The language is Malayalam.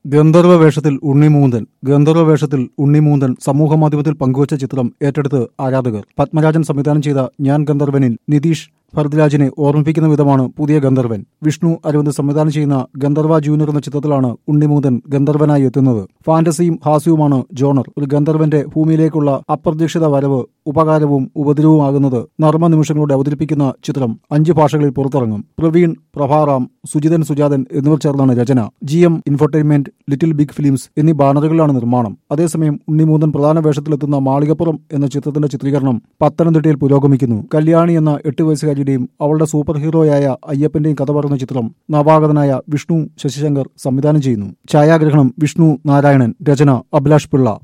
ഗന്ധർവ വേഷത്തിൽ ഉണ്ണിമൂന്തൻ ഗന്ധർവ വേഷത്തിൽ ഉണ്ണിമൂന്തൻ സമൂഹമാധ്യമത്തിൽ പങ്കുവച്ച ചിത്രം ഏറ്റെടുത്ത് ആരാധകർ പത്മരാജൻ സംവിധാനം ചെയ്ത ഞാൻ ഗന്ധർവനിൽ നിതീഷ് ഭരദ്രാജിനെ ഓർമ്മിപ്പിക്കുന്ന വിധമാണ് പുതിയ ഗന്ധർവൻ വിഷ്ണു അരവിന്ദ് സംവിധാനം ചെയ്യുന്ന ഗന്ധർവ ജൂനിയർ എന്ന ചിത്രത്തിലാണ് ഉണ്ണിമൂന്തൻ ഗന്ധർവനായി എത്തുന്നത് ഫാന്റസിയും ഹാസ്യവുമാണ് ജോണർ ഒരു ഗന്ധർവന്റെ ഭൂമിയിലേക്കുള്ള അപ്രതീക്ഷിത വരവ് ഉപകാരവും ഉപദ്രവവുമാകുന്നത് നർമ്മ നിമിഷങ്ങളോടെ അവതരിപ്പിക്കുന്ന ചിത്രം അഞ്ച് ഭാഷകളിൽ പുറത്തിറങ്ങും പ്രവീൺ പ്രഭാറാം സുജിതൻ സുജാതൻ എന്നിവർ ചേർന്നാണ് രചന G M infotainment little big films എന്നീ ബാനറുകളിലാണ് നിർമ്മാണം അതേസമയം ഉണ്ണിമൂന്തൻ പ്രധാന വേഷത്തിലെത്തുന്ന മാളികപ്പുറം എന്ന ചിത്രത്തിന്റെ ചിത്രീകരണം പത്തനംതിട്ടയിൽ പുരോഗമിക്കുന്നു കല്യാണി എന്ന എട്ട് വയസ്സുകാരിയുടെയും അവളുടെ സൂപ്പർ ഹീറോയായ അയ്യപ്പന്റെയും കഥ പറയുന്ന ചിത്രം നവാഗതനായ വിഷ്ണു ശശിശങ്കർ സംവിധാനം ചെയ്യുന്നു ഛായാഗ്രഹണം വിഷ്ണു നാരായണൻ രചന അഭിലാഷ് പിള്ള